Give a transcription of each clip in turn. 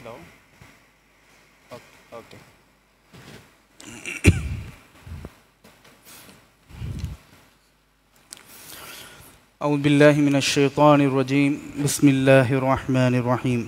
hello okay أعوذ بالله من الشيطان الرجيم بسم الله الرحمن الرحيم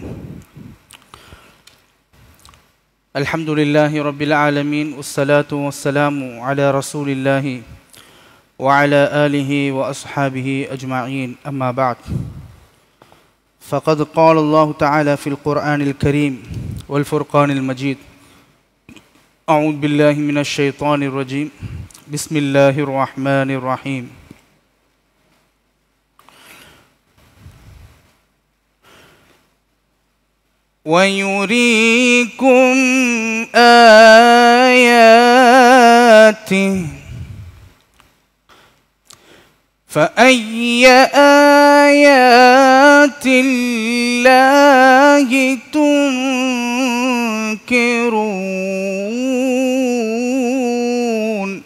الحمد لله رب العالمين والصلاة والسلام على رسول الله وعلى آله وأصحابه أجمعين أما بعد فقد قال الله تعالى في القرآن الكريم والفرقان المجيد أعوذ بالله من الشيطان الرجيم بسم الله الرحمن الرحيم ويريكم آياته فأي آيات الله تنكرون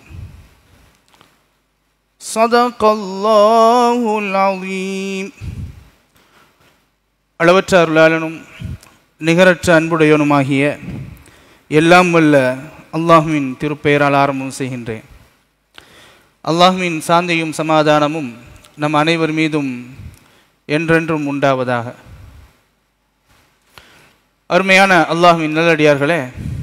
صدق الله العظيم அளவற்ற அருளாளனும் நிகரற்ற அன்புடையவனுமாகிய எல்லாம் வல்ல அல்லாஹுவின் திருப்பெயரால் ஆரம்பம் செய்கின்றேன் அல்லாஹுவின் சாந்தியும் சமாதானமும் நம் அனைவர் மீதும் என்றென்றும் உண்டாவதாக அருமையான அல்லாஹுவின் நல்லடியார்களே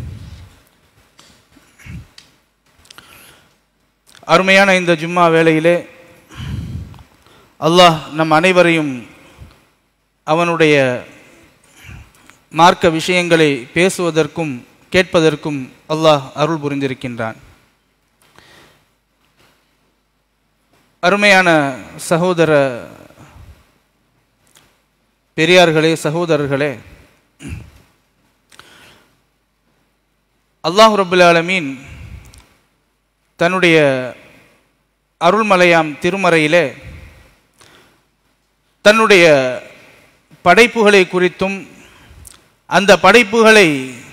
அருமையான இந்த ஜும்மா வேளையிலே அல்லாஹ் நம் அனைவரையும் அவனுடைய மார்க்க விஷயங்களை பேசுவதற்கும் கேட்பதற்கும் அல்லாஹ் அருள் புரிந்திருக்கின்றான் அருமையான சகோதர பெரியார்களே சகோதரர்களே அல்லாஹ் ரபுல் ஆலமீன் தன்னுடைய அருள்மலையாம் திருமறையிலே தன்னுடைய படைப்புகளை குறித்தும் அந்த படைப்புகளை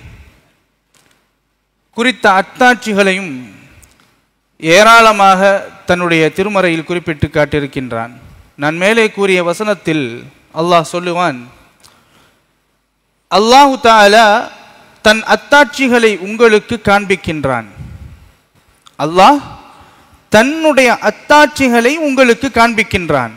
குறித்த அத்தாட்சிகளையும் ஏராளமாக தன்னுடைய திருமறையில் குறிப்பிட்டு காட்டியிருக்கின்றான் நான் மேலே கூறிய வசனத்தில் அல்லாஹ் சொல்லுவான் அல்லாஹு தாலா தன் அத்தாட்சிகளை உங்களுக்கு காண்பிக்கின்றான் அல்லாஹ் தன்னுடைய அத்தாட்சிகளை உங்களுக்கு காண்பிக்கின்றான்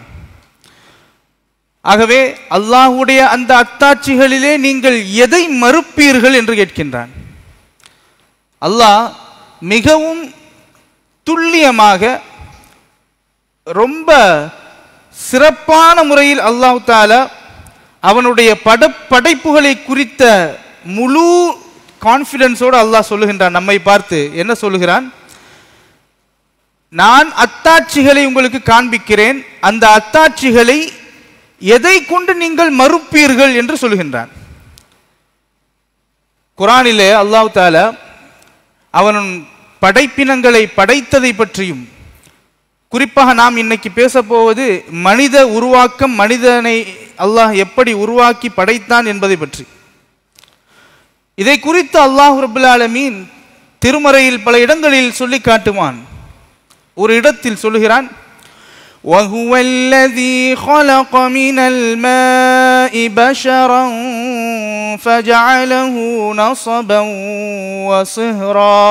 ஆகவே அல்லாஹுடைய அந்த அத்தாட்சிகளிலே நீங்கள் எதை மறுப்பீர்கள் என்று கேட்கின்றான் அல்லாஹ் மிகவும் துல்லியமாக ரொம்ப சிறப்பான முறையில் அல்லாஹு தாலா அவனுடைய பட படைப்புகளை குறித்த முழு கான்ஃபிடன்ஸோடு அல்லாஹ் சொல்லுகின்றான் நம்மை பார்த்து என்ன சொல்லுகிறான் நான் அத்தாட்சிகளை உங்களுக்கு காண்பிக்கிறேன் அந்த அத்தாட்சிகளை எதை கொண்டு நீங்கள் மறுப்பீர்கள் என்று சொல்கின்றான் குரானிலே அல்லாஹ் தாலா அவன் படைப்பினங்களை படைத்ததை பற்றியும் குறிப்பாக நாம் இன்னைக்கு பேச போவது மனித உருவாக்கம் மனிதனை அல்லாஹ் எப்படி உருவாக்கி படைத்தான் என்பதை பற்றி இதை குறித்து அல்லாஹ் ரபுல் ஆலமீன் திருமறையில் பல இடங்களில் சொல்லி காட்டுவான் ஒரு இடத்தில் சொல்லுகிறான் وهو الذي خلق من الماء بشرا فجعله نصبا وصهرا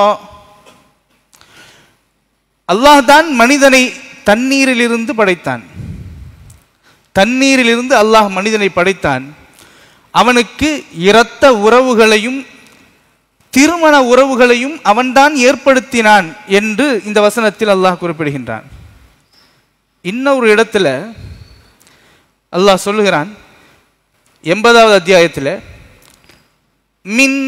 அல்லாஹ் தான் மனிதனை தண்ணீரிலிருந்து படைத்தான் தண்ணீரிலிருந்து அல்லாஹ் மனிதனை படைத்தான் அவனுக்கு இரத்த உறவுகளையும் திருமண உறவுகளையும் அவன்தான் ஏற்படுத்தினான் என்று இந்த வசனத்தில் அல்லாஹ் குறிப்பிடுகின்றான் இன்னொரு இடத்துல அல்லாஹ் சொல்லுகிறான் எண்பதாவது அத்தியாயத்தில் மின்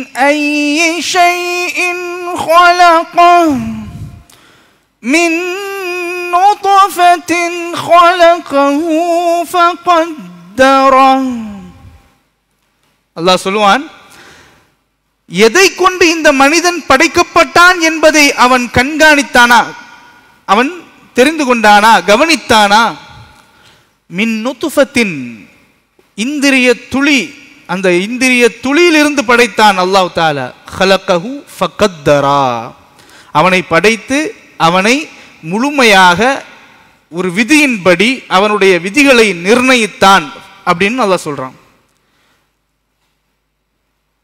மின் نطفة خلقه فقدره அல்லாஹ் சொல்லுவான் எதை கொண்டு இந்த மனிதன் படைக்கப்பட்டான் என்பதை அவன் கண்காணித்தானா அவன் தெரிந்து கொண்டானா கவனித்தானா மின் நுத்துஃபத்தின் இந்திரிய துளி அந்த இந்திரிய துளியிலிருந்து படைத்தான் அல்லாஹ் தாலா ஹலக்கஹு ஃபகத்தரா அவனை படைத்து அவனை முழுமையாக ஒரு விதியின்படி அவனுடைய விதிகளை நிர்ணயித்தான் அப்படின்னு அல்லாஹ் சொல்றான்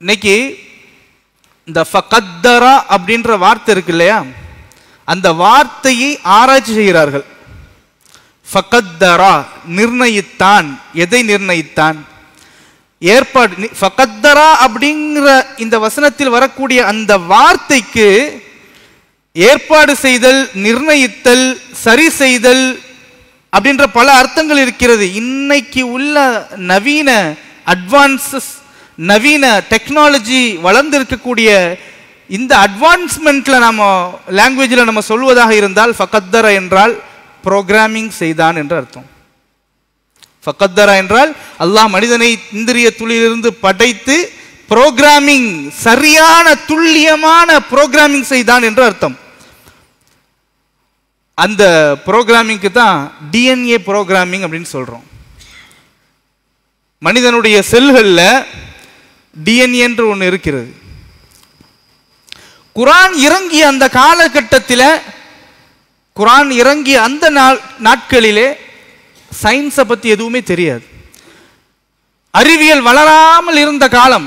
இன்னைக்கு இந்த ஃபகத்தரா அப்படின்ற வார்த்தை இருக்கு இல்லையா அந்த வார்த்தையை ஆராய்ச்சி செய்கிறார்கள் ஃபகத்தரா நிர்ணயித்தான் எதை நிர்ணயித்தான் ஏற்பாடு நி- ஃபகத்தரா அப்படிங்கிற இந்த வசனத்தில் வரக்கூடிய அந்த வார்த்தைக்கு ஏற்பாடு செய்தல் நிர்ணயித்தல் சரி செய்தல் அப்படின்ற பல அர்த்தங்கள் இருக்கிறது இன்னைக்கு உள்ள நவீன அட்வான்சஸ் நவீன டெக்னாலஜி வளர்ந்து இருக்கக்கூடிய இந்த அட்வான்ஸ்மெண்ட்ல நம்ம லாங்குவேஜில் நம்ம சொல்வதாக இருந்தால் ஃபகத்தர என்றால் ப்ரோக்ராமிங் செய்தான் என்று அர்த்தம் ஃபகத்தரா என்றால் அல்லாஹ் மனிதனை இந்திரிய துளியிலிருந்து படைத்து புரோகிராமிங் சரியான துல்லியமான புரோகிராமிங் செய்தான் என்று அர்த்தம் அந்த புரோகிராமிங்க்கு தான் டிஎன்ஏ புரோகிராமிங் அப்படின்னு சொல்றோம் மனிதனுடைய செல்களில் டிஎன்ஏ என்று ஒன்று இருக்கிறது குரான் இறங்கிய அந்த காலகட்டத்தில் குரான் இறங்கிய அந்த நாள் நாட்களிலே சயின்ஸை பற்றி எதுவுமே தெரியாது அறிவியல் வளராமல் இருந்த காலம்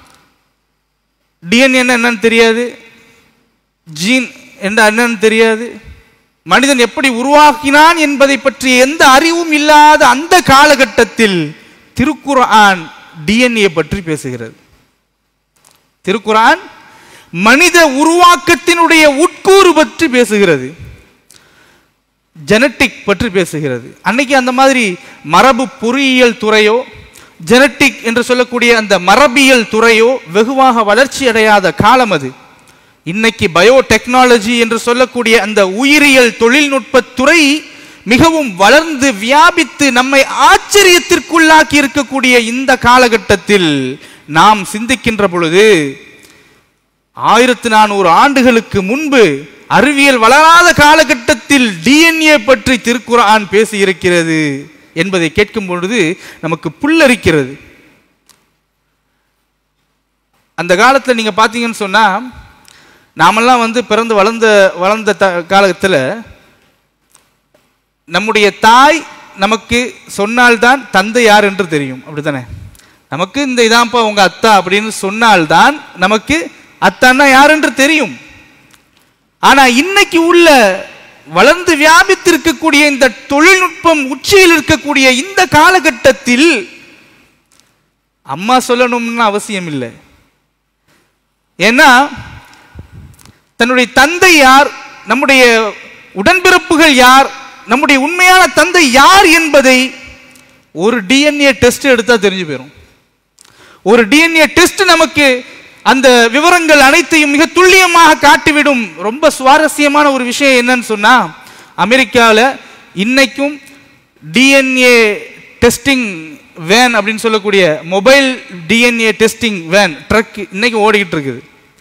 டிஎன்ஏ என்னன்னு தெரியாது ஜீன் என்ற என்னன்னு தெரியாது மனிதன் எப்படி உருவாக்கினான் என்பதை பற்றி எந்த அறிவும் இல்லாத அந்த காலகட்டத்தில் திருக்குர்ஆன் டிஎன்ஏ பற்றி பேசுகிறது திருக்குர்ஆன் மனித உருவாக்கத்தினுடைய உட்கூறு பற்றி பேசுகிறது ஜெனட்டிக் பற்றி பேசுகிறது அன்னைக்கு அந்த மாதிரி மரபு பொறியியல் துறையோ ஜெனட்டிக் என்று சொல்லக்கூடிய அந்த மரபியல் துறையோ வெகுவாக வளர்ச்சி அடையாத காலம் அது இன்னைக்கு பயோடெக்னாலஜி என்று சொல்லக்கூடிய அந்த உயிரியல் தொழில்நுட்ப துறை மிகவும் வளர்ந்து வியாபித்து நம்மை ஆச்சரியத்திற்குள்ளாக்கி இருக்கக்கூடிய இந்த காலகட்டத்தில் நாம் சிந்திக்கின்ற பொழுது ஆயிரத்தி நானூறு ஆண்டுகளுக்கு முன்பு அறிவியல் வளராத காலகட்டத்தில் டிஎன்ஏ பற்றி திருக்குர்ஆன் பேசி இருக்கிறது என்பதை கேட்கும் பொழுது நமக்கு புல்லரிக்கிறது அந்த காலத்தில் நீங்க பார்த்தீங்கன்னு சொன்னா நாமெல்லாம் வந்து பிறந்து வளர்ந்த வளர்ந்த த காலத்தில் நம்முடைய தாய் நமக்கு சொன்னால்தான் தந்தை யார் என்று தெரியும் அப்படித்தானே நமக்கு இந்த இதான்ப்பா உங்க அத்தா அப்படின்னு சொன்னால்தான் நமக்கு அத்தான்னா யார் என்று தெரியும் ஆனா இன்னைக்கு உள்ள வளர்ந்து வியாபித்திருக்கக்கூடிய இந்த தொழில்நுட்பம் உச்சியில் இருக்கக்கூடிய இந்த காலகட்டத்தில் அம்மா சொல்லணும்னு அவசியம் இல்லை ஏன்னா தன்னுடைய தந்தை யார் நம்முடைய உடன்பிறப்புகள் யார் நம்முடைய உண்மையான தந்தை யார் என்பதை ஒரு டிஎன்ஏ டெஸ்ட் எடுத்தா தெரிஞ்சு போயிடும் ஒரு டிஎன்ஏ டெஸ்ட் நமக்கு அந்த விவரங்கள் அனைத்தையும் மிக துல்லியமாக காட்டிவிடும் ரொம்ப சுவாரஸ்யமான ஒரு விஷயம் என்னன்னு சொன்னா அமெரிக்காவில் இன்னைக்கும் டிஎன்ஏ டெஸ்டிங் வேன் அப்படின்னு சொல்லக்கூடிய mobile DNA testing van truck இன்னைக்கு ஓடிக்கிட்டு இருக்குது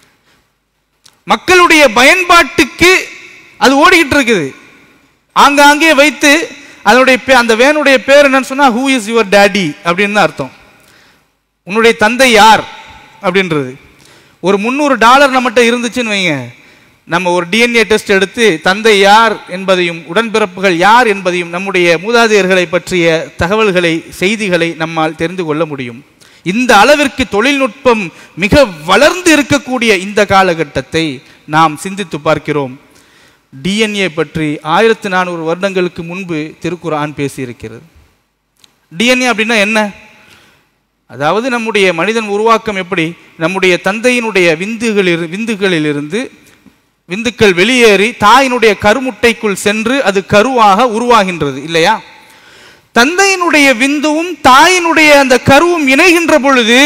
மக்களுடைய பயன்பாட்டுக்கு அது ஓடிக்கிட்டு இருக்குது ஆங்காங்கே வைத்து அதனுடைய பே- அந்த வேனுடைய பேர் என்னன்னு சொன்னா ஹூ இஸ் யுவர் டேடி அப்படின்னு தான் அர்த்தம் உன்னுடைய தந்தை யார் அப்படின்றது ஒரு முந்நூறு டாலர் நம்மகிட்ட இருந்துச்சுன்னு வைங்க நம்ம ஒரு டிஎன்ஏ டெஸ்ட் எடுத்து தந்தை யார் என்பதையும் உடன்பிறப்புகள் யார் என்பதையும் நம்முடைய மூதாதையர்களை பற்றிய தகவல்களை செய்திகளை நம்மால் தெரிந்து கொள்ள முடியும் இந்த அளவிற்கு தொழில்நுட்பம் மிக வளர்ந்து இருக்கக்கூடிய இந்த காலகட்டத்தை நாம் சிந்தித்து பார்க்கிறோம் டிஎன்ஏ பற்றி ஆயிரத்தி நானூறு வருடங்களுக்கு முன்பு திருக்குர்ஆன் பேசியிருக்கிறது டிஎன்ஏ அப்படின்னா என்ன அதாவது நம்முடைய மனிதன் உருவாக்கம் எப்படி நம்முடைய தந்தையினுடைய விந்துகளில் விந்துகளிலிருந்து விந்துக்கள் வெளியேறி தாயினுடைய கருமுட்டைக்குள் சென்று அது கருவாக உருவாகின்றது இல்லையா தந்தையினுடைய விந்துவும் தாயினுடைய அந்த கருவும் இணைகின்ற பொழுது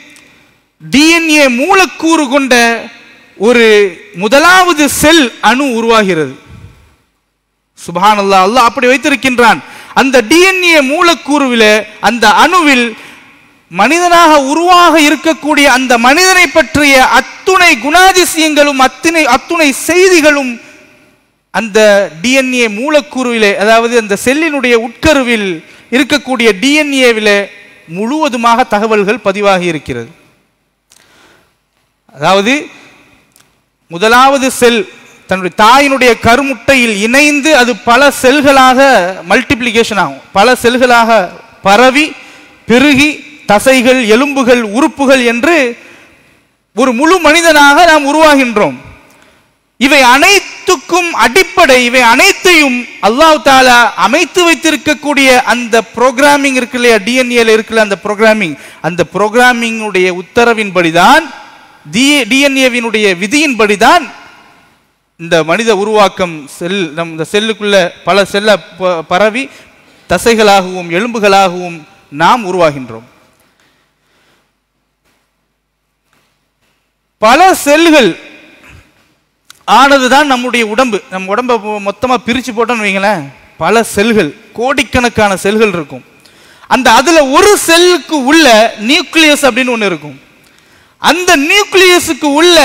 டிஎன்ஏ மூலக்கூறு கொண்ட ஒரு முதலாவது செல் அணு உருவாகிறது சுபஹானல்லாஹ் அல்லாஹ் அப்படி வைத்திருக்கின்றான் அந்த டிஎன்ஏ மூலக்கூறுவில் அந்த அணுவில் மனிதனாக உருவாக இருக்கக்கூடிய அந்த மனிதனை பற்றிய அத்துணை குணாதிசயங்களும் அத்துணை அத்துணை செய்திகளும் அந்த டிஎன்ஏ மூலக்கூறுவிலே அதாவது அந்த செல்லினுடைய உட்கருவில் இருக்கக்கூடிய டிஎன்ஏவிலே முழுவதுமாக தகவல்கள் பதிவாகி இருக்கிறது அதாவது முதலாவது செல் தன்னுடைய தாயினுடைய கருமுட்டையில் இணைந்து அது பல செல்களாக மல்டிப்ளிகேஷன் ஆகும் பல செல்களாக பரவி பெருகி தசைகள் எலும்புகள் உறுப்புகள் என்று ஒரு முழு மனிதனாக நாம் உருவாகின்றோம் இவை அனைத்துக்கும் அடிப்படை இவை அனைத்தையும் அல்லாஹ் தாலா அமைத்து வைத்திருக்கக்கூடிய அந்த ப்ரோக்ராமிங் இருக்கு இல்லையா டிஎன்ஏல இருக்குல்ல அந்த ப்ரோக்ராமிங் அந்த ப்ரோக்ராமிங்குடைய உத்தரவின்படிதான் டிஎன்ஏவினுடைய விதியின்படிதான் இந்த மனித உருவாக்கம் செல் நம் இந்த செல்லுக்குள்ள பல செல்ல ப- பரவி தசைகளாகவும் எலும்புகளாகவும் நாம் உருவாகின்றோம் பல செல்கள் ஆனதுதான் நம்முடைய உடம்பு நம்ம உடம்பை மொ- மொத்தமா பிரிச்சு போட்டோம்னு வைங்களேன் பல செல்கள் கோடிக்கணக்கான செல்கள் இருக்கும் அந்த அதுல ஒரு செல்லுக்கு உள்ள நியூக்ளியஸ் அப்படின்னு ஒன்று இருக்கும் அந்த நியூக்ளியஸுக்கு உள்ள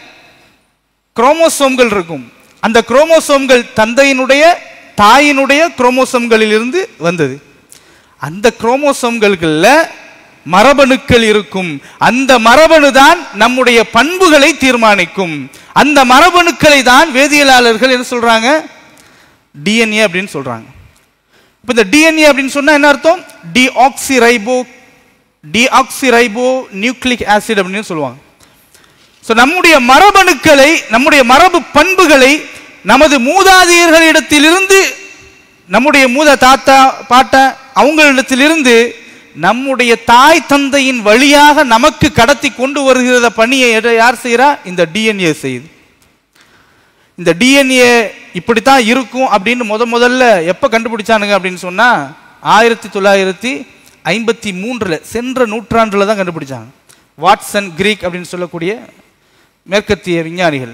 குரோமோசோம்கள் இருக்கும் அந்த குரோமோசோம்கள் தந்தையினுடைய தாயினுடைய குரோமோசோம்களில் இருந்து வந்தது அந்த குரோமோசோம்களுக்குள்ள மரபணுக்கள் இருக்கும் அந்த மரபணு தான் நம்முடைய பண்புகளை தீர்மானிக்கும் அந்த மரபணுக்களை தான் வேதியியலாளர்கள் என்ன சொல்றாங்க டிஎன்ஏ அப்படின்னு சொல்றாங்க இப்போ இந்த டிஎன்ஏ அப்படின்னு சொன்னா என்ன அர்த்தம் டிஆக்சிரைபோ டிஆக்சிரைபோ நியூக்ளிக் ஆசிட் அப்படின்னு சொல்லுவாங்க ஸோ நம்முடைய மரபணுக்களை நம்முடைய மரபு பண்புகளை நமது மூதாதையர்களிடத்திலிருந்து நம்முடைய மூத தாத்தா பாட்டா அவங்களிடத்திலிருந்து நம்முடைய தாய் தந்தையின் வழியாக நமக்கு கடத்தி கொண்டு வருகிற பணியை எத- யார் செய்கிறா இந்த டிஎன்ஏ செய்யுது இந்த டிஎன்ஏ இப்படித்தான் இருக்கும் அப்படின்னு முத முதல்ல எப்போ கண்டுபிடிச்சானுங்க அப்படின்னு சொன்னா ஆயிரத்தி தொள்ளாயிரத்தி ஐம்பத்தி மூன்றில் சென்ற நூற்றாண்டில் தான் கண்டுபிடிச்சாங்க வாட்சன் கிரீக் அப்படின்னு சொல்லக்கூடிய மேற்கத்திய விஞ்ஞானிகள்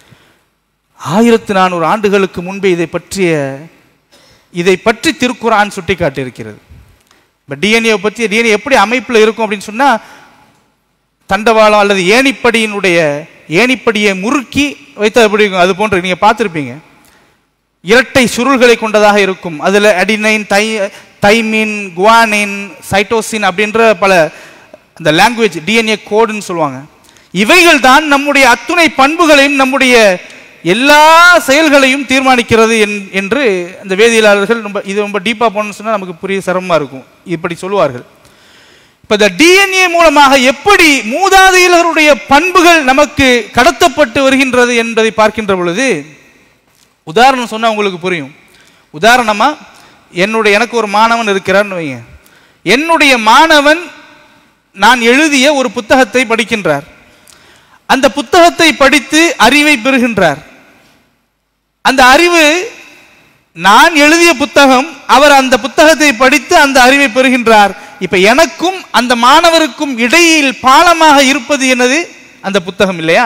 ஆயிரத்தி நானூறு ஆண்டுகளுக்கு முன்பே இதை பற்றிய இதை பற்றி திருக்குரான் சுட்டி காட்டியிருக்கிறது இப்போ டிஎன்ஏ பற்றி டிஎன்ஏ எப்படி அமைப்பில் இருக்கும் அப்படின்னு சொன்னால் தண்டவாளம் அல்லது ஏணிப்படியினுடைய ஏணிப்படியை முறுக்கி வைத்தா எப்படி இருக்கும் அது போன்று நீங்கள் பார்த்துருப்பீங்க இரட்டை சுருள்களை கொண்டதாக இருக்கும் அதில் அடினைன் தை தைமின் குவானின் சைட்டோசின் அப்படின்ற பல அந்த லாங்குவேஜ் டிஎன்ஏ கோடுன்னு சொல்லுவாங்க இவைகள் தான் நம்முடைய அத்துணை பண்புகளையும் நம்முடைய எல்லா செயல்களையும் தீர்மானிக்கிறது என்- என்று அந்த வேதியியலாளர்கள் ரொம்ப இது ரொம்ப டீப்பாக போகணும்னு சொன்னால் நமக்கு புரிய சிரமமாக இருக்கும் இப்படி சொல்லுவார்கள் இப்ப இந்த டிஎன்ஏ மூலமாக எப்படி மூதாதையர்களுடைய பண்புகள் நமக்கு கடத்தப்பட்டு வருகின்றது என்பதை பார்க்கின்ற பொழுது உதாரணம் சொன்னா உங்களுக்கு புரியும் உதாரணமா என்னுடைய எனக்கு ஒரு மாணவன் இருக்கிறார்னு வைங்க என்னுடைய மாணவன் நான் எழுதிய ஒரு புத்தகத்தை படிக்கின்றார் அந்த புத்தகத்தை படித்து அறிவை பெறுகின்றார் அந்த அறிவு நான் எழுதிய புத்தகம் அவர் அந்த புத்தகத்தை படித்து அந்த அறிவை பெறுகின்றார் இப்ப எனக்கும் அந்த மாணவருக்கும் இடையில் பாலமாக இருப்பது என்னது அந்த புத்தகம் இல்லையா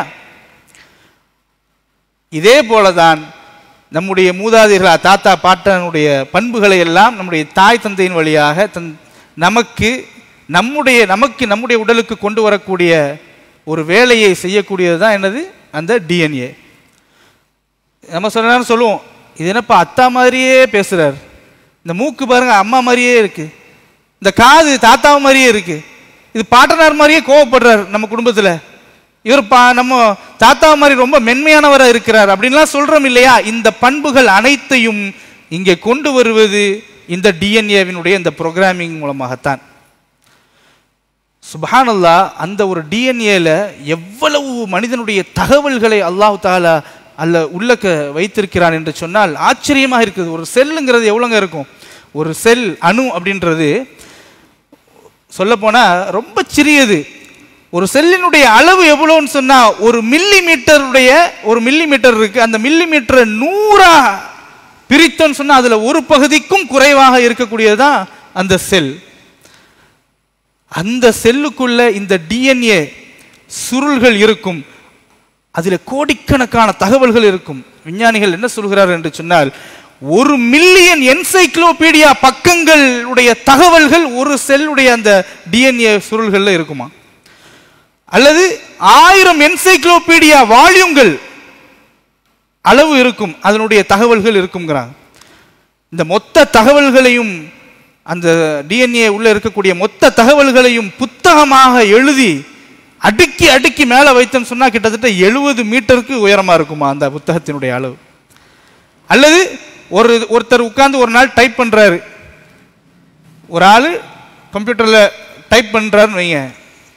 இதே போலதான் நம்முடைய மூதாதையர்கள் தாத்தா பாட்டனுடைய பண்புகளை எல்லாம் நம்முடைய தாய் தந்தையின் வழியாக தன் நமக்கு நம்முடைய நமக்கு நம்முடைய உடலுக்கு கொண்டு வரக்கூடிய ஒரு வேலையை செய்யக்கூடியது தான் என்னது அந்த டிஎன்ஏ நம்ம சொன்னா சொல்லுவோம் இது என்னப்பா அத்தா மாதிரியே பேசுறார் இந்த மூக்கு பாருங்க அம்மா மாதிரியே இருக்கு இந்த காது தாத்தா மாதிரியே இருக்கு இது பாட்டனார் மாதிரியே கோவப்படுறார் நம்ம குடும்பத்துல இவர் பா நம்ம தாத்தா மாதிரி ரொம்ப மென்மையானவரா இருக்கிறார் அப்படின்லாம் சொல்றோம் இல்லையா இந்த பண்புகள் அனைத்தையும் இங்கே கொண்டு வருவது இந்த டிஎன்ஏவினுடைய இந்த ப்ரோக்ராமிங் மூலமாகத்தான் சுபஹானல்லா அந்த ஒரு டிஎன்ஏல எவ்வளவு மனிதனுடைய தகவல்களை அல்லாஹ் தாலா அல்ல உள்ளக்க வைத்திருக்கிறான் என்று சொன்னால் ஆச்சரியமாக இருக்குது ஒரு செல்லுங்கிறது எவ்வளோங்க இருக்கும் ஒரு செல் அணு அப்படின்றது சொல்லப்போனா ரொம்ப சிறியது ஒரு செல்லினுடைய அளவு எவ்வளோன்னு சொன்னா ஒரு மில்லி மீட்டருடைய ஒரு மில்லி மீட்டர் இருக்கு அந்த மில்லி மீட்டரை நூறா பிரித்தோன்னு சொன்னா அதுல ஒரு பகுதிக்கும் குறைவாக இருக்கக்கூடியதுதான் அந்த செல் அந்த செல்லுக்குள்ள இந்த டிஎன்ஏ சுருள்கள் இருக்கும் அதுல கோடிக்கணக்கான தகவல்கள் இருக்கும் விஞ்ஞானிகள் என்ன சொல்கிறார் என்று சொன்னால் ஒரு மில்லியன் என்சைக்ளோபீடியா பக்கங்களுடைய தகவல்கள் ஒரு செல்லுடைய அந்த டிஎன்ஏ சுருள்கள்ல இருக்குமா அல்லது ஆயிரம் என்சைக்ளோபீடியா வால்யூம்கள் அளவு இருக்கும் அதனுடைய தகவல்கள் இருக்குங்கிறாங்க இந்த மொத்த தகவல்களையும் அந்த டிஎன்ஏ உள்ள இருக்கக்கூடிய மொத்த தகவல்களையும் புத்தகமாக எழுதி அடுக்கி அடுக்கி மேலே வைத்தோம்னு சொன்னா கிட்டத்தட்ட எழுபது மீட்டருக்கு உயரமா இருக்குமா அந்த புத்தகத்தினுடைய அளவு அல்லது ஒரு ஒருத்தர் உட்கார்ந்து ஒரு நாள் டைப் பண்றாரு ஒரு ஆள் கம்ப்யூட்டர்ல டைப் பண்றாருன்னு வைங்க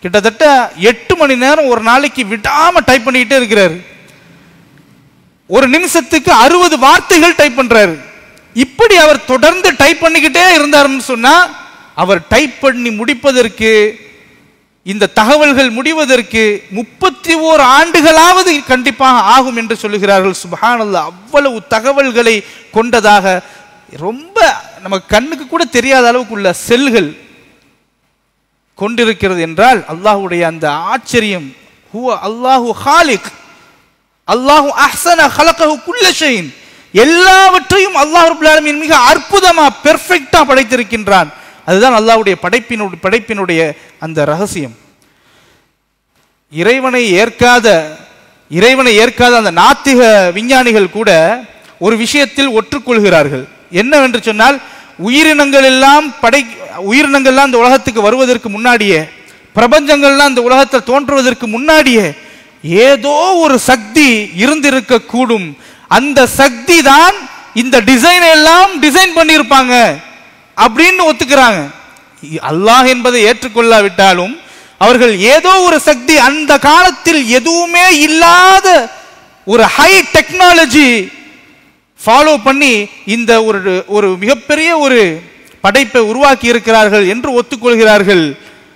கிட்டத்தட்ட எட்டு மணி நேரம் ஒரு நாளைக்கு விடாம டைப் பண்ணிக்கிட்டே இருக்கிறாரு ஒரு நிமிஷத்துக்கு அறுபது வார்த்தைகள் டைப் பண்றாரு இப்படி அவர் தொடர்ந்து டைப் பண்ணிக்கிட்டே இருந்தாருன்னு சொன்னா அவர் டைப் பண்ணி முடிப்பதற்கு இந்த தகவல்கள் முடிவதற்கு முப்பத்தி ஓர் ஆண்டுகளாவது கண்டிப்பாக ஆகும் என்று சொல்லுகிறார்கள் சுபஹானல்லாஹ் அவ்வளவு தகவல்களை கொண்டதாக ரொம்ப நமக்கு கண்ணுக்கு கூட தெரியாத அளவுக்கு உள்ள செல்கள் கொண்டிருக்கிறது என்றால் அல்லாஹ்வுடைய அந்த ஆச்சரியம் ஹுவ அல்லாஹு ஹாலிக் அல்லாஹு அஹ்சன ஹலகஹு குல்ல ஷைன் எல்லாவற்றையும் அல்லாஹ் ரப்பல் ஆலமீன் மிக அற்புதமா பெர்ஃபெக்ட்டா படைத்திருக்கின்றான் அதுதான் அல்லாஹ்வுடைய படைப்பினுடைய படைப்பினுடைய அந்த ரகசியம் இறைவனை ஏற்காத இறைவனை ஏற்காத அந்த நாத்திக விஞ்ஞானிகள் கூட ஒரு விஷயத்தில் ஒற்றுக்கொள்கிறார்கள் என்னவென்று சொன்னால் உயிரினங்கள் எல்லாம் படை உயிரினங்கள்லாம் இந்த உலகத்துக்கு வருவதற்கு முன்னாடியே பிரபஞ்சங்கள்லாம் இந்த உலகத்தில் தோன்றுவதற்கு முன்னாடியே ஏதோ ஒரு சக்தி இருந்திருக்க கூடும் அந்த சக்தி தான் இந்த டிசைன் எல்லாம் டிசைன் பண்ணியிருப்பாங்க அப்படின்னு ஒத்துக்கிறாங்க அல்லாஹ் என்பதை ஏற்றுக்கொள்ளாவிட்டாலும் அவர்கள் ஏதோ ஒரு சக்தி அந்த காலத்தில் எதுவுமே இல்லாத ஒரு ஹை டெக்னாலஜி ஃபாலோ பண்ணி இந்த ஒரு ஒரு மிகப்பெரிய ஒரு படைப்பை உருவாக்கி இருக்கிறார்கள் என்று ஒத்துக்கொள்கிறார்கள்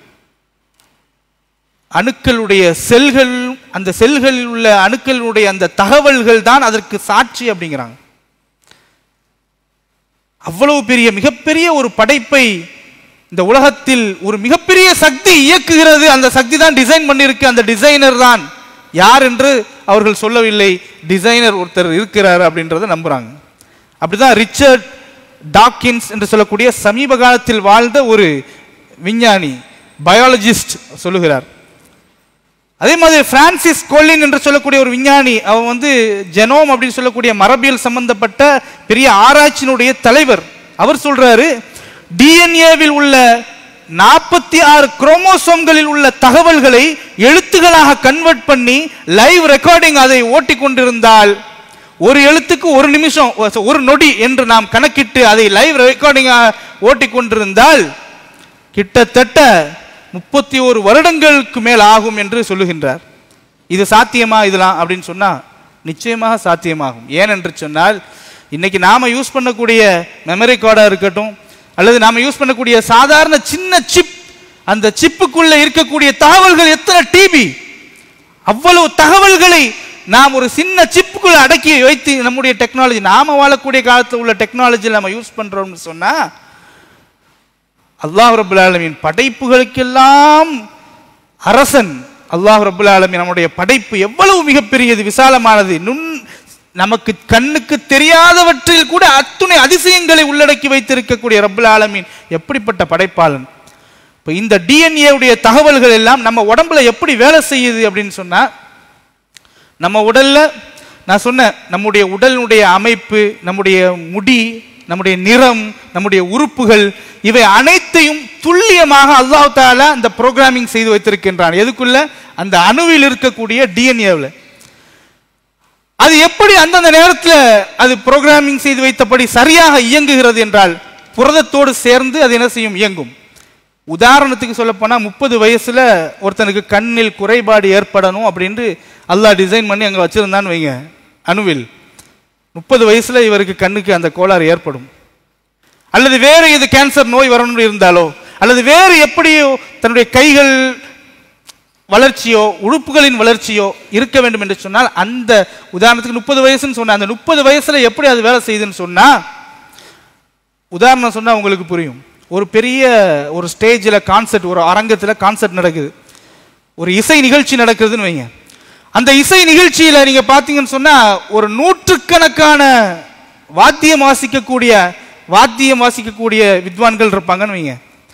அணுக்களுடைய செல்கள் அந்த செல்களில் உள்ள அணுக்களுடைய அந்த தகவல்கள் தான் அதற்கு சாட்சி அப்படிங்கிறாங்க அவ்வளவு பெரிய மிகப்பெரிய ஒரு படைப்பை இந்த உலகத்தில் ஒரு மிகப்பெரிய சக்தி இயக்குகிறது அந்த சக்தி தான் டிசைன் பண்ணியிருக்கு அந்த டிசைனர் தான் யார் என்று அவர்கள் சொல்லவில்லை டிசைனர் ஒருத்தர் இருக்கிறார் அப்படின்றத நம்புறாங்க அப்படிதான் ரிச்சர்ட் டாக்கின்ஸ் என்று சொல்லக்கூடிய சமீப காலத்தில் வாழ்ந்த ஒரு விஞ்ஞானி பயாலஜிஸ்ட் சொல்லுகிறார் அதே மாதிரி பிரான்சிஸ் கோலின் என்று சொல்லக்கூடிய ஒரு விஞ்ஞானி அவன் வந்து ஜெனோம் அப்படின்னு சொல்லக்கூடிய மரபியல் சம்பந்தப்பட்ட பெரிய ஆராய்ச்சியினுடைய தலைவர் அவர் சொல்றாரு டிஎன்ஏவில் உள்ள நாற்பத்தி ஆறு குரோமோசோம்களில் உள்ள தகவல்களை எழுத்துக்களாக கன்வெர்ட் பண்ணி லைவ் ரெக்கார்டிங் அதை ஓட்டி கொண்டிருந்தால் ஒரு எழுத்துக்கு ஒரு நிமிஷம் ஒரு நொடி என்று நாம் கணக்கிட்டு அதை லைவ் ரெக்கார்டிங்காக ஓட்டி கொண்டிருந்தால் கிட்டத்தட்ட முப்பத்தி ஒரு வருடங்களுக்கு மேல் ஆகும் என்று சொல்லுகின்றார் இது சாத்தியமா இதெல்லாம் அப்படின்னு சொன்னா நிச்சயமாக சாத்தியமாகும் ஏனென்று சொன்னால் இன்னைக்கு நாம யூஸ் பண்ணக்கூடிய மெமரி கார்டா இருக்கட்டும் அல்லது நாம யூஸ் பண்ணக்கூடிய சாதாரண சின்ன சிப் அந்த சிப்புக்குள்ள இருக்கக்கூடிய தகவல்கள் எத்தனை டிபி அவ்வளவு தகவல்களை நாம் ஒரு சின்ன சிப்புக்குள்ள அடக்கி வைத்து நம்முடைய டெக்னாலஜி நாம வாழக்கூடிய காலத்தில் உள்ள டெக்னாலஜி நம்ம யூஸ் பண்றோம்னு சொன்னா அல்லாஹ் ரபுல் ஆலமின் படைப்புகளுக்கெல்லாம் அரசன் அல்லாஹ் ரபுல் ஆலமின் நம்முடைய படைப்பு எவ்வளவு மிகப்பெரியது விசாலமானது நுண் நமக்கு கண்ணுக்கு தெரியாதவற்றில் கூட அத்துணை அதிசயங்களை உள்ளடக்கி வைத்திருக்கக்கூடிய ரபுல் ஆலமீன் எப்படிப்பட்ட படைப்பாளன் இப்போ இந்த டிஎன்ஏ உடைய தகவல்கள் எல்லாம் நம்ம உடம்புல எப்படி வேலை செய்யுது அப்படின்னு சொன்னா நம்ம உடல்ல நான் சொன்னேன் நம்முடைய உடலினுடைய அமைப்பு நம்முடைய முடி நம்முடைய நிறம் நம்முடைய உறுப்புகள் இவை அனைத்தையும் துல்லியமாக அல்லாஹ் தாலா அந்த ப்ரோக்ராமிங் செய்து வைத்திருக்கின்றான் எதுக்குள்ள அந்த அணுவில் இருக்கக்கூடிய டிஎன்ஏவில் அது எப்படி அந்தந்த நேரத்தில் அது ப்ரோக்ராமிங் செய்து வைத்தபடி சரியாக இயங்குகிறது என்றால் புரதத்தோடு சேர்ந்து அது என்ன செய்யும் இயங்கும் உதாரணத்துக்கு சொல்லப்போனால் முப்பது வயசுல ஒருத்தனுக்கு கண்ணில் குறைபாடு ஏற்படணும் அப்படின்ட்டு அல்லாஹ் டிசைன் பண்ணி அங்கே வச்சிருந்தான்னு வைங்க அணுவில் முப்பது வயசுல இவருக்கு கண்ணுக்கு அந்த கோளாறு ஏற்படும் அல்லது வேறு இது கேன்சர் நோய் வரணும்னு இருந்தாலோ அல்லது வேறு எப்படியோ தன்னுடைய கைகள் வளர்ச்சியோ உறுப்புகளின் வளர்ச்சியோ இருக்க வேண்டும் என்று சொன்னால் அந்த உதாரணத்துக்கு முப்பது வயசுன்னு சொன்ன அந்த முப்பது வயசுல எப்படி அது வேலை செய்யுதுன்னு சொன்னா உதாரணம் சொன்னா உங்களுக்கு புரியும் ஒரு பெரிய ஒரு ஸ்டேஜில் கான்சர்ட் ஒரு அரங்கத்தில் கான்சர்ட் நடக்குது ஒரு இசை நிகழ்ச்சி நடக்குதுன்னு வைங்க அந்த இசை நிகழ்ச்சியில நீங்க பாத்தீங்கன்னு சொன்னா ஒரு நூற்றுக்கணக்கான வாத்தியம் வாசிக்கக்கூடிய வாத்தியம் வாசிக்கக்கூடிய வித்வான்கள் இருப்பாங்கன்னு வைங்க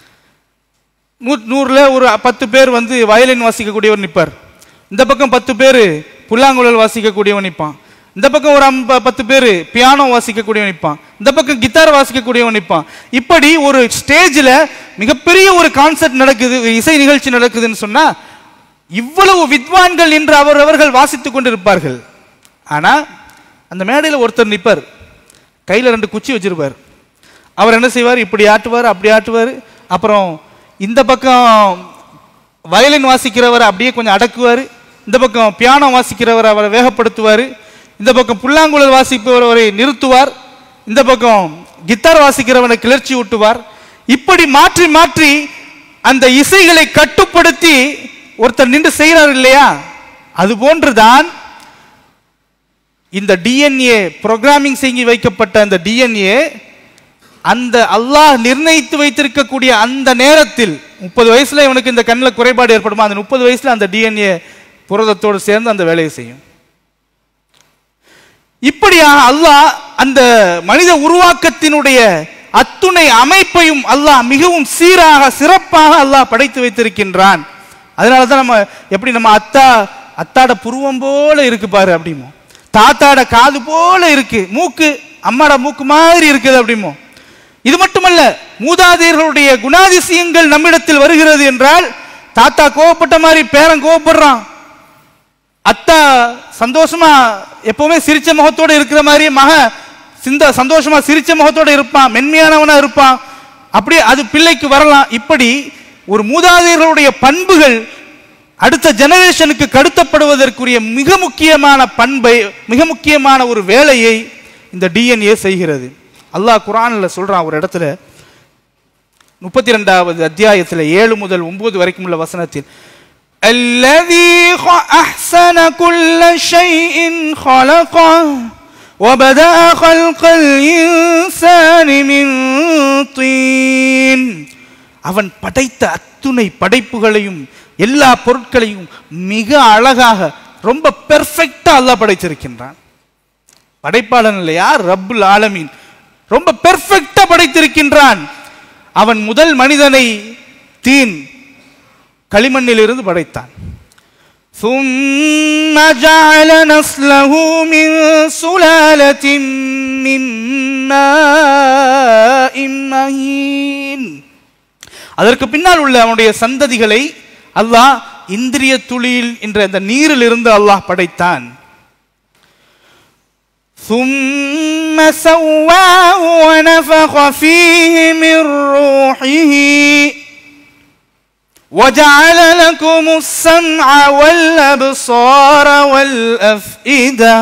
நூ நூறுல ஒரு பத்து பேர் வந்து வயலின் வாசிக்கக்கூடியவர் நிற்பார் இந்த பக்கம் பத்து பேர் புல்லாங்குழல் வாசிக்கக்கூடியவன் நிற்பான் இந்த பக்கம் ஒரு அம்ப பத்து பேர் பியானோ வாசிக்கக்கூடியவன் நிற்பான் இந்த பக்கம் கிட்டார் வாசிக்கக்கூடியவன் நிற்பான் இப்படி ஒரு ஸ்டேஜில் மிகப்பெரிய ஒரு கான்சர்ட் நடக்குது ஒரு இசை நிகழ்ச்சி நடக்குதுன்னு சொன்னா இவ்வளவு வித்வான்கள் என்று அவர் அவர்கள் வாசித்துக் கொண்டிருப்பார்கள் ஆனா அந்த மேடையில் ஒருத்தர் நிற்பார் கையில் ரெண்டு குச்சி வச்சிருப்பார் அவர் என்ன செய்வார் இப்படி ஆட்டுவார் அப்படி ஆட்டுவார் அப்புறம் இந்த பக்கம் வயலின் வாசிக்கிறவரை அப்படியே கொஞ்சம் அடக்குவார் இந்த பக்கம் பியானோ வாசிக்கிறவர் அவரை வேகப்படுத்துவார் இந்த பக்கம் புல்லாங்குழல் வாசிப்பவர் அவரை நிறுத்துவார் இந்த பக்கம் கித்தார் வாசிக்கிறவனை கிளர்ச்சி ஊட்டுவார் இப்படி மாற்றி மாற்றி அந்த இசைகளை கட்டுப்படுத்தி ஒருத்தர் நின்று செய்கிறார் இல்லையா அது போன்றுதான் இந்த டிஎன்ஏ ப்ரோக்ராமிங் செய்து வைக்கப்பட்ட அந்த டிஎன்ஏ அந்த அல்லாஹ் நிர்ணயித்து வைத்திருக்கக்கூடிய அந்த நேரத்தில் முப்பது வயசுல இவனுக்கு இந்த கண்ணில் குறைபாடு ஏற்படுமா அந்த முப்பது வயசுல அந்த டிஎன்ஏ புரதத்தோடு சேர்ந்து அந்த வேலையை செய்யும் இப்படியாக அல்லாஹ் அந்த மனித உருவாக்கத்தினுடைய அத்துணை அமைப்பையும் அல்லாஹ் மிகவும் சீராக சிறப்பாக அல்லாஹ் படைத்து வைத்திருக்கின்றான் அதனால தான் நம்ம எப்படி நம்ம அத்தா அத்தாட புருவம் போல இருக்கு பாரு அப்படிமோ தாத்தாட காது போல இருக்கு மூக்கு அம்மாட மூக்கு மாதிரி இருக்குது அப்படிமோ இது மட்டுமல்ல மூதாதையர்களுடைய குணாதிசயங்கள் நம்மிடத்தில் வருகிறது என்றால் தாத்தா கோவப்பட்ட மாதிரி பேரன் கோவப்படுறான் அத்தா சந்தோஷமா எப்பவுமே சிரிச்ச முகத்தோட இருக்கிற மாதிரி மக சிந்த சந்தோஷமா சிரிச்ச முகத்தோட இருப்பான் மென்மையானவனா இருப்பான் அப்படி அது பிள்ளைக்கு வரலாம் இப்படி ஒரு மூதாதையர்களுடைய பண்புகள் அடுத்த ஜெனரேஷனுக்கு கடத்தப்படுவதற்குரிய மிக முக்கியமான பண்பை மிக முக்கியமான ஒரு வேலையை இந்த டிஎன்ஏ செய்கிறது அல்லாஹ் குரான்ல சொல்றான் ஒரு இடத்துல முப்பத்தி ரெண்டாவது அத்தியாயத்தில் ஏழு முதல் ஒன்பது வரைக்கும் உள்ள வசனத்தில் الذي خ- أحسن كل شيء خلقه وبدأ خلق الإنسان من طين அவன் படைத்த அத்துணை படைப்புகளையும் எல்லா பொருட்களையும் மிக அழகாக ரொம்ப பெர்ஃபெக்டா அல்லாஹ் படைத்திருக்கின்றான் படைப்பாளன் இல்லையா ரப்புல் ஆலமீன் ரொம்ப பெர்ஃபெக்டா படைத்திருக்கின்றான் அவன் முதல் மனிதனை தீன் களிமண்ணில் இருந்து படைத்தான் ثم جعل نسله من سلالة من ماء مهين அதற்கு பின்னால் உள்ள அவனுடைய சந்ததிகளை அல்லாஹ் இந்திரிய துளியில் என்ற அந்த நீரில் இருந்து அல்லாஹ் படைத்தான் ثم سواه ونفخ فيه من روحه وجعل لكم السمع والأبصار والأفئدة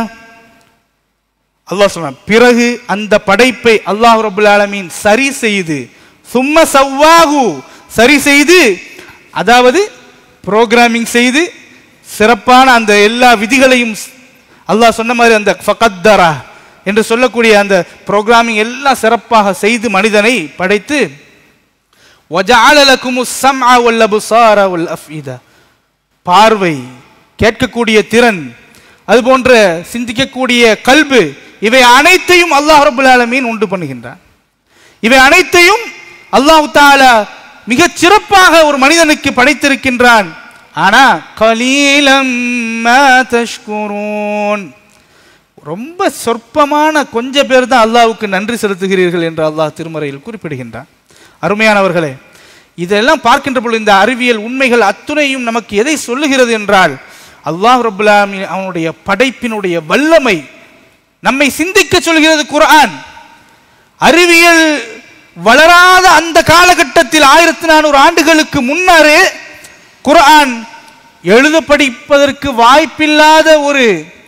அல்லாஹ் சொன்னான் பிறகு அந்த படைப்பை அல்லாஹ் ரபுல் ஆலமீன் சரி செய்து சும்ம சவ்வாகு சரி செய்து அதாவது புரோகிராமிங் செய்து சிறப்பான அந்த எல்லா விதிகளையும் அல்லாஹ் சொன்ன மாதிரி அந்த ஃபகத்தரா என்று சொல்லக்கூடிய அந்த புரோகிராமிங் எல்லாம் சிறப்பாக செய்து மனிதனை படைத்து وَجَعَلَ لَكُمُ السَّمْعَ وَالْأَبْصَارَ وَالْأَفْئِدَةَ பார்வை கேட்கக்கூடிய திறன் அது போன்ற சிந்திக்கக்கூடிய கல்பு இவை அனைத்தையும் அல்லாஹ் ரபுல் ஆலமீன் உண்டு பண்ணுகின்றான் இவை அனைத்தையும் அல்லாஹ் தாலா மிகச் சிறப்பாக ஒரு மனிதனுக்கு படைத்திருக்கின்றான் ஆனா கலீலம் மா தஷ்குரூன் ரொம்ப சொற்பமான கொஞ்ச பேர் தான் அல்லாஹ்வுக்கு நன்றி செலுத்துகிறீர்கள் என்று அல்லாஹ் திருமறையில் குறிப்பிடுகின்றான் அருமையானவர்களே இதெல்லாம் பார்க்கின்ற பொழுது இந்த அறிவியல் உண்மைகள் அத்துணையும் நமக்கு எதை சொல்லுகிறது என்றால் அல்லாஹ் ரபுல் ஆலமீன் அவனுடைய படைப்பினுடைய வல்லமை நம்மை சிந்திக்க சொல்கிறது குர்ஆன் அறிவியல் வளராத அந்த காலகட்டத்தில் ஆயிரத்தி நானூறு ஆண்டுகளுக்கு முன்னரே குர்ஆன் எழுத படிப்பதற்கு வாய்ப்பில்லாத ஒரு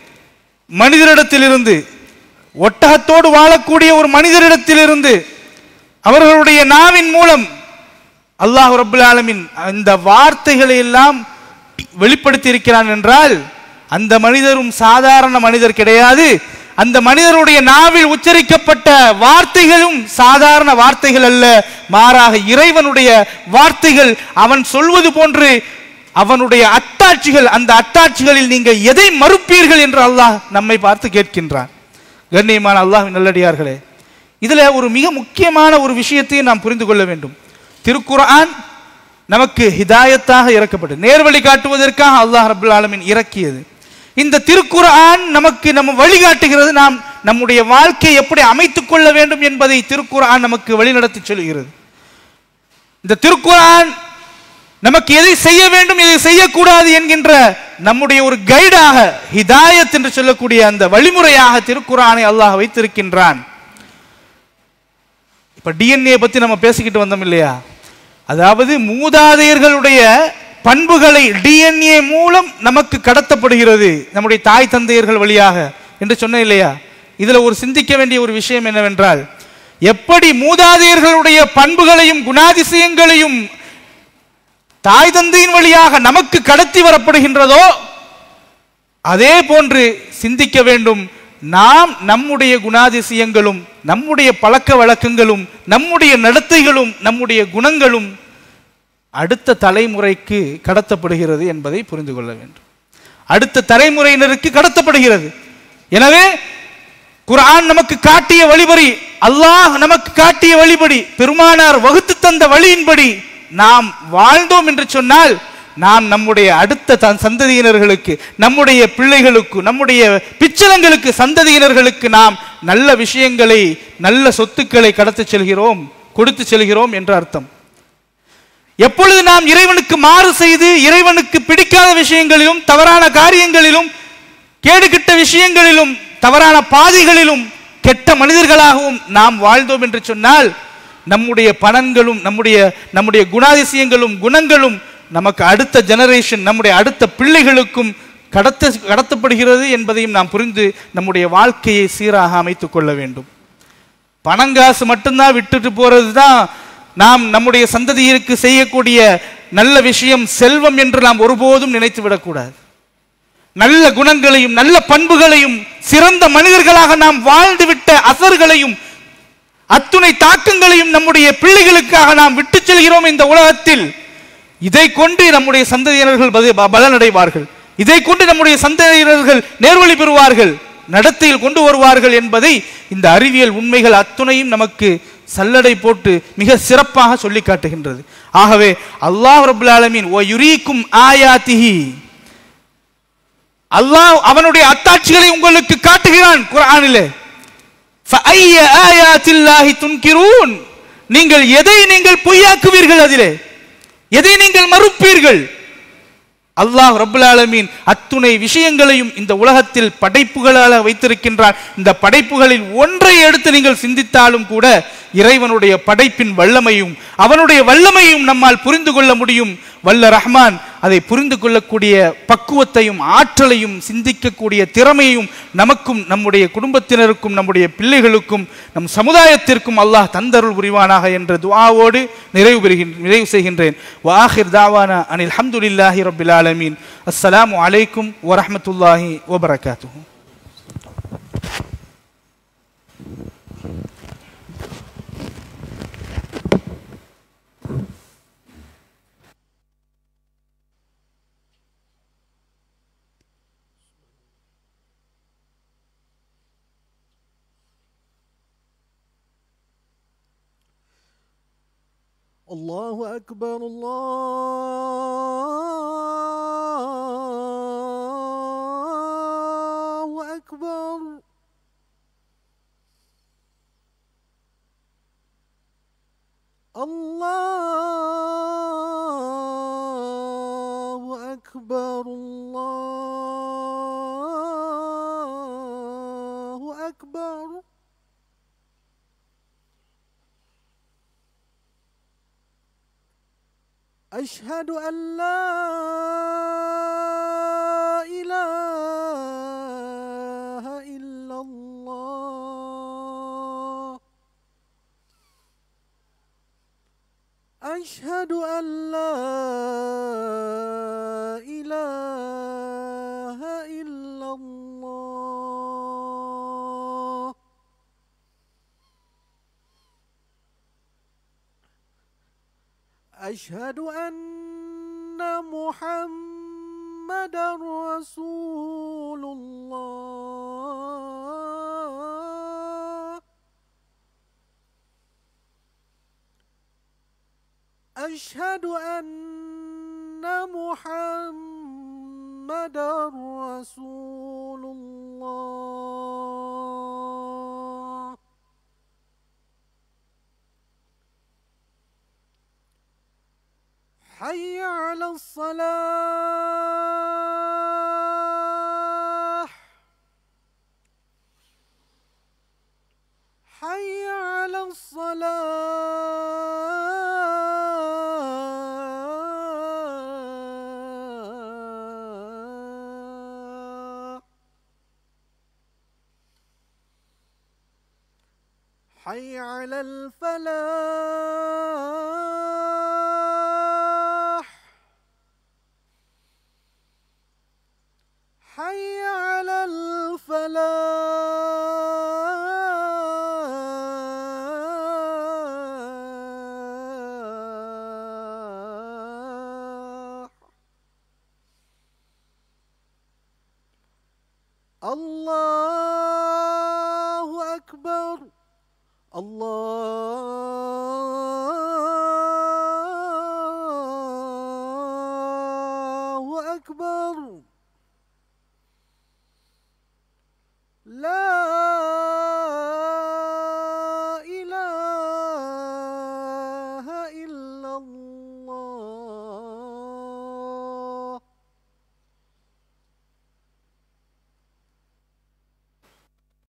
மனிதரிடத்திலிருந்து ஒட்டகத்தோடு வாழக்கூடிய ஒரு மனிதரிடத்திலிருந்து அவர்களுடைய நாவின் மூலம் அல்லாஹ் ரபுல் ஆலமின் அந்த வார்த்தைகளை எல்லாம் வெளிப்படுத்தி இருக்கிறான் என்றால் அந்த மனிதரும் சாதாரண மனிதர் கிடையாது அந்த மனிதருடைய நாவில் உச்சரிக்கப்பட்ட வார்த்தைகளும் சாதாரண வார்த்தைகள் அல்ல மாறாக இறைவனுடைய வார்த்தைகள் அவன் சொல்வது போன்று அவனுடைய அத்தாட்சிகள் அந்த அத்தாட்சிகளில் நீங்கள் எதை மறுப்பீர்கள் என்று அல்லாஹ் நம்மை பார்த்து கேட்கின்றான் கண்ணியமான அல்லாஹ்வின் நல்லடியார்களே இதுல ஒரு மிக முக்கியமான ஒரு விஷயத்தை நாம் புரிந்து கொள்ள வேண்டும் திருக்குர்ஆன் நமக்கு ஹிதாயத்தாக இறக்கப்பட்டது நேர்வழி காட்டுவதற்காக அல்லாஹ் ரபுல் ஆலமீன் இறக்கியது இந்த திருக்குர்ஆன் நமக்கு நம்ம வழிகாட்டுகிறது நாம் நம்முடைய வாழ்க்கையை எப்படி அமைத்துக் கொள்ள வேண்டும் என்பதை திருக்குர்ஆன் நமக்கு வழிநடத்தி சொல்கிறது இந்த திருக்குர்ஆன் நமக்கு எதை செய்ய வேண்டும் எதை செய்யக்கூடாது என்கின்ற நம்முடைய ஒரு கைடாக ஹிதாயத் என்று சொல்லக்கூடிய அந்த வழிமுறையாக திருக்குர்ஆனை அல்லாஹ் வைத்திருக்கின்றான் இப்ப டிஎன்ஏ பத்தி நம்ம பேசிக்கிட்டு வந்தோம் இல்லையா அதாவது மூதாதையர்களுடைய பண்புகளை டிஎன்ஏ மூலம் நமக்கு கடத்தப்படுகிறது நம்முடைய தாய் தந்தையர்கள் வழியாக என்று சொன்ன இல்லையா இதுல ஒரு சிந்திக்க வேண்டிய ஒரு விஷயம் என்னவென்றால் எப்படி மூதாதையர்களுடைய பண்புகளையும் குணாதிசயங்களையும் தாய் தந்தையின் வழியாக நமக்கு கடத்தி வரப்படுகின்றதோ அதே போன்று சிந்திக்க வேண்டும் நாம் நம்முடைய குணாதிசயங்களும் நம்முடைய பழக்க வழக்கங்களும் நம்முடைய நடத்தைகளும் நம்முடைய குணங்களும் அடுத்த தலைமுறைக்கு கடத்தப்படுகிறது என்பதை புரிந்து கொள்ள வேண்டும் அடுத்த தலைமுறையினருக்கு கடத்தப்படுகிறது எனவே குர்ஆன் நமக்கு காட்டிய வழிபடி அல்லாஹ் நமக்கு காட்டிய வழிபடி பெருமானார் வகுத்து தந்த வழியின்படி நாம் வாழ்ந்தோம் என்று சொன்னால் நாம் நம்முடைய அடுத்த த- சந்ததியினர்களுக்கு நம்முடைய பிள்ளைகளுக்கு நம்முடைய பிச்சலங்களுக்கு சந்ததியினர்களுக்கு நாம் நல்ல விஷயங்களை நல்ல சொத்துக்களை கடத்திச் செல்கிறோம் கொடுத்து செல்கிறோம் என்று அர்த்தம் எப்பொழுது நாம் இறைவனுக்கு மாறு செய்து இறைவனுக்கு பிடிக்காத விஷயங்களிலும் தவறான காரியங்களிலும் கேடுகிட்ட விஷயங்களிலும் தவறான பாதைகளிலும் கெட்ட மனிதர்களாகவும் நாம் வாழ்ந்தோம் என்று சொன்னால் நம்முடைய பணங்களும் நம்முடைய நம்முடைய குணாதிசயங்களும் குணங்களும் நமக்கு அடுத்த ஜெனரேஷன் நம்முடைய அடுத்த பிள்ளைகளுக்கும் கடத்த கடத்தப்படுகிறது என்பதையும் நாம் புரிந்து நம்முடைய வாழ்க்கையை சீராக அமைத்துக் கொள்ள வேண்டும் பணங்காசு மட்டும்தான் விட்டுட்டு போறது தான் நாம் நம்முடைய சந்ததியிற்கு செய்யக்கூடிய நல்ல விஷயம் செல்வம் என்று நாம் ஒருபோதும் நினைத்து விடக்கூடாது நல்ல குணங்களையும் நல்ல பண்புகளையும் சிறந்த மனிதர்களாக நாம் வாழ்ந்துவிட்ட அசர்களையும் அத்துணை தாக்கங்களையும் நம்முடைய பிள்ளைகளுக்காக நாம் விட்டு செல்கிறோம் இந்த உலகத்தில் இதை கொண்டு நம்முடைய சந்ததியினர்கள் பதி- ப- பலனடைவார்கள் இதை கொண்டு நம்முடைய சந்ததியினர்கள் நேர்வழி பெறுவார்கள் நடத்தையில் கொண்டு வருவார்கள் என்பதை இந்த அறிவியல் உண்மைகள் அத்துணையும் நமக்கு சல்லடை போட்டு மிக சிறப்பாக சொல்லி காட்டுகின்றது ஆகவே அல்லாஹ் ரபுல் ஆலமீன் ஓ யுரீக்கும் ஆயாத்திஹி அல்லாஹ் அவனுடைய அத்தாட்சிகளை உங்களுக்கு காட்டுகிறான் குர்ஆனிலே فَأَيَّ آيَاتِ اللَّهِ تُنْكِرُونَ நீங்கள் எதை நீங்கள் பொய்யாக்குவீர்கள் அதிலே எதை நீங்கள் மறுப்பீர்கள் அல்லாஹ் ரப்புல் ஆலமீன் அத்துணை விஷயங்களையும் இந்த உலகத்தில் படைப்புகளாக வைத்திருக்கின்றான் இந்த படைப்புகளில் ஒன்றை எடுத்து நீங்கள் சிந்தித்தாலும் கூட இறைவனுடைய படைப்பின் வல்லமையும் அவனுடைய வல்லமையும் நம்மால் புரிந்து கொள்ள முடியும் வல்ல ரஹ்மான் அதை புரிந்து கொள்ளக்கூடிய பக்குவத்தையும் ஆற்றலையும் சிந்திக்கக்கூடிய திறமையும் நமக்கும் நம்முடைய குடும்பத்தினருக்கும் நம்முடைய பிள்ளைகளுக்கும் நம் சமுதாயத்திற்கும் அல்லாஹ் தந்தருள் புரிவானாக என்ற துஆவோடு நிறைவு பெறுகின்ற நிறைவு செய்கின்றேன் வாஹிர் தாவானா அனில் ஹம்துலில்லாஹி ரப்பில் ஆலமீன் அஸ்ஸலாமு அலைக்கும் வரஹ்மத்துல்லாஹி வபரகாத்துஹு الله أكبر الله أكبر الله أكبر الله أكبر أشهد أن لا إله إلا الله أشهد أن لا إله إلا الله أشهد أن محمدا رسول الله أشهد أن محمدا رسول الله حي على الصلاة حي على حي على الفلاح حي على الفلاح الله أكبر الله أكبر